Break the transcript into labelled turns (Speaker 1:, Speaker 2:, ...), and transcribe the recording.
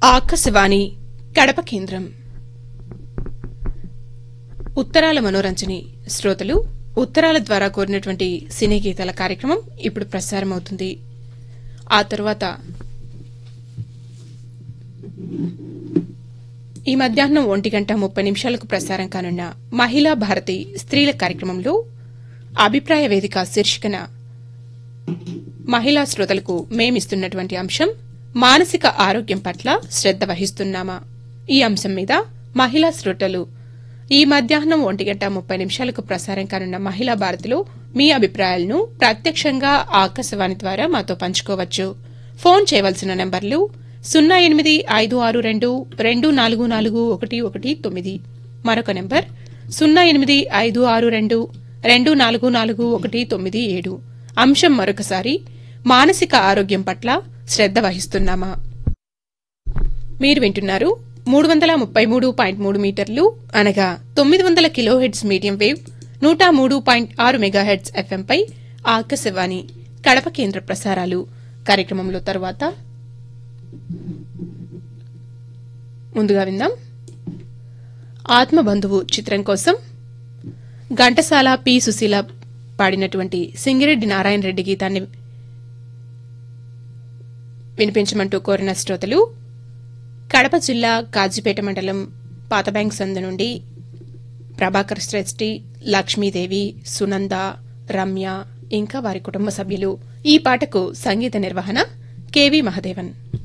Speaker 1: ఆకాశవాణి కడప కేంద్రం ఉత్తరాల మనోరంజని శ్రోతలు ఉత్తరాల ద్వారా కోరినటువంటి సినీ గీతాల కార్యక్రమం ఇప్పుడు ప్రసారమవుతుంది ఆ తరువాత ఈ మధ్యాహ్నం ఒంటి గంట ముప్పై నిమిషాలకు ప్రసారం కానున్న మహిళా భారతి స్త్రీల కార్యక్రమంలో అభిప్రాయ వేదిక శీర్షికన మహిళా శ్రోతలకు మేమిస్తున్నటువంటి అంశం మానసిక ఆరోగ్యం పట్ల శ్రద్ధ వహిస్తున్నామా ఈ అంశం మీద మహిళా శ్రోతలు ఈ మధ్యాహ్నం ఒంటి గంట ముప్పై నిమిషాలకు ప్రసారం కానున్న మహిళా భారతిలో మీ అభిప్రాయాలను ప్రత్యక్షంగా ఆకాశవాణి ద్వారా మాతో పంచుకోవచ్చు ఫోన్ చేయవలసిన నంబర్లు సున్నా ఎనిమిది ఐదు ఆరు రెండు రెండు నాలుగు నాలుగు ఒకటి ఒకటి తొమ్మిది మరొక నెంబర్ సున్నా ఎనిమిది ఐదు ఆరు రెండు రెండు నాలుగు నాలుగు ఒకటి తొమ్మిది ఏడు అంశం మరొకసారి మానసిక ఆరోగ్యం పట్ల శ్రద్ధ వహిస్తున్నామా మీరు వింటున్నారు మూడు వందల ముప్పై మూడు పాయింట్ మూడు మీటర్లు అనగా తొమ్మిది వందల కిలోహెడ్స్ మీడియం వేవ్ నూట మూడు పాయింట్ ఆరు మెగాహెడ్స్ ఎఫ్ఎంపై ఆకాశవాణి కడప కేంద్ర ప్రసారాలు కార్యక్రమంలో తరువాత ముందుగా విందాం ఆత్మబంధువు చిత్రం కోసం ఘంటసాల పి సుశీల పాడినటువంటి సింగిరెడ్డి నారాయణ రెడ్డి గీతాన్ని వినిపించమంటూ కోరిన శ్రోతలు కడప జిల్లా కాజీపేట మండలం పాత బ్యాంక్ సందు నుండి ప్రభాకర్ శ్రేష్ఠి లక్ష్మీదేవి సునంద రమ్య ఇంకా వారి కుటుంబ సభ్యులు ఈ పాటకు సంగీత నిర్వహణ కెవి మహదేవన్